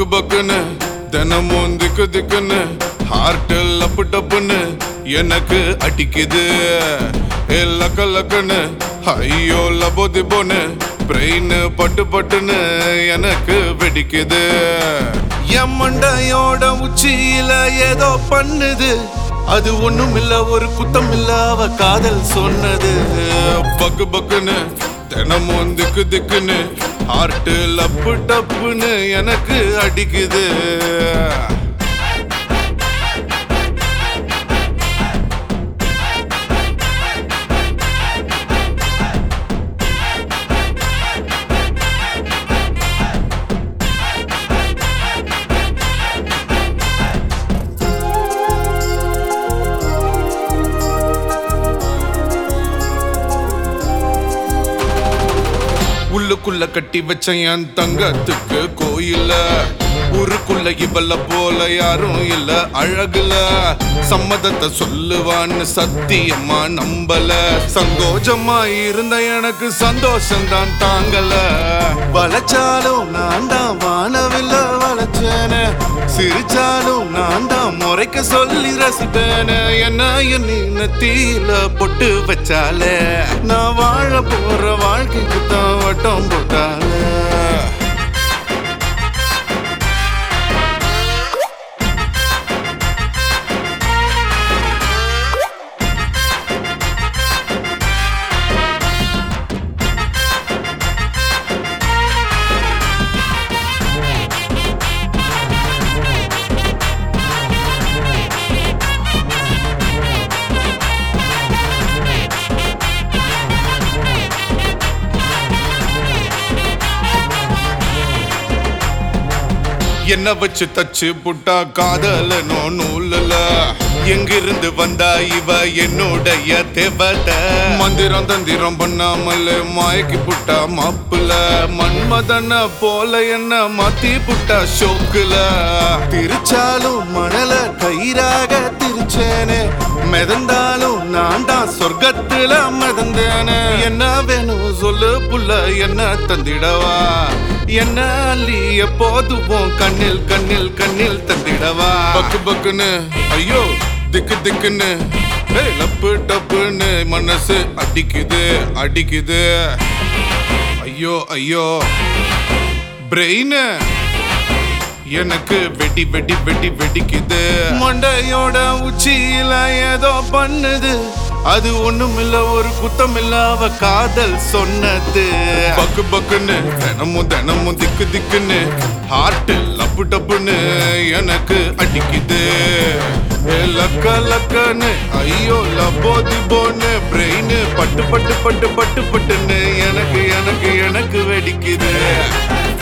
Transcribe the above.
பக்கு பக்குன்னு தினமும் திக்கு திக்குன்னு ஹார்ட் லப்பு டப்புன்னு எனக்கு அடிக்குது ஏ லக்க லக்குன்னு ஐயோ லபோ திபோன்னு பிரெயின் பட்டு பட்டுன்னு எனக்கு வெடிக்குது என் மண்டையோட உச்சியில ஏதோ பண்ணுது அது ஒண்ணும் இல்ல ஒரு குத்தம் இல்ல அவ காதல் சொன்னது பக்கு பக்குன்னு தினமும் திக்கு திக்குன்னு ஹார்ட் லப்பு டப்புன்னு எனக்கு அடிக்குது உள்ளுக்குள்ள கட்டி வச்ச என் தங்கத்துக்கு கோயில்ல ஊருக்குள்ள இவள போல யாரும் இல்ல அழகுல சம்மதத்தை சொல்லுவான்னு சத்தியமா நம்பல சந்தோஷமா இருந்த எனக்கு சந்தோஷம் தான் தாங்கல வளைச்சாலும் நான் தான் வானவில்ல வளைச்சேனே சிரிச்சாலும் நான் தான் முறைக்க சொல்லி ரசிப்பேனே என்ன எண்ணி நெத்தியில பொட்டு வச்சாலே நான் வாழ போற வாழ்க்கைக்கு தான் வட்டம் போட்டாலே என்ன வச்சு தச்சு புட்டா காதலனோ நூலுல எங்கிருந்து வந்தா இவ என்னுடைய தேவதை மந்திரம் தந்திரம் பண்ணாமல் மயக்கி புட்டா மாப்புல மன்மதன போல என்ன மாத்தி புட்டா ஷோக்குல திருச்சாலும் மணல கயிறாக திருச்சேனே மிதந்தாலும் நான் தான் சொர்க்கத்துல மிதந்தேனே என்ன வேணும் சொல்லு புள்ள என்ன தந்திடவா என்ன அள்ளி எப்போதும் உன் கண்ணில் கண்ணில் கண்ணில் தந்திடவா பக்கு பக்குன்னு ஐயோ திக்கு திக்குன்னு ஏய், லப்பு டப்புன்னு மனசு அடிக்குது அடிக்குது ஐயோ ஐயோ பிரெயின் எனக்கு வெடி வெடி வெடி வெடிக்குது மண்டையோட உச்சியில ஏதோ பண்ணுது அது ஒண்ணும் இல்ல ஒரு குத்தம் இல்ல அவ காதல் சொன்னது பக்கு பக்குன்னு தினமும் தினமும் திக்கு திக்குன்னு ஹார்ட் லப்பு டப்புன்னு எனக்கு அடிக்குது ஏ, லக்க லக்கன்னு ஐயோ லபோ திபோன்னு பிரெயின் பட்டு பட்டு பட்டு பட்டு பட்டுன்னு எனக்கு எனக்கு எனக்கு வெடிக்குது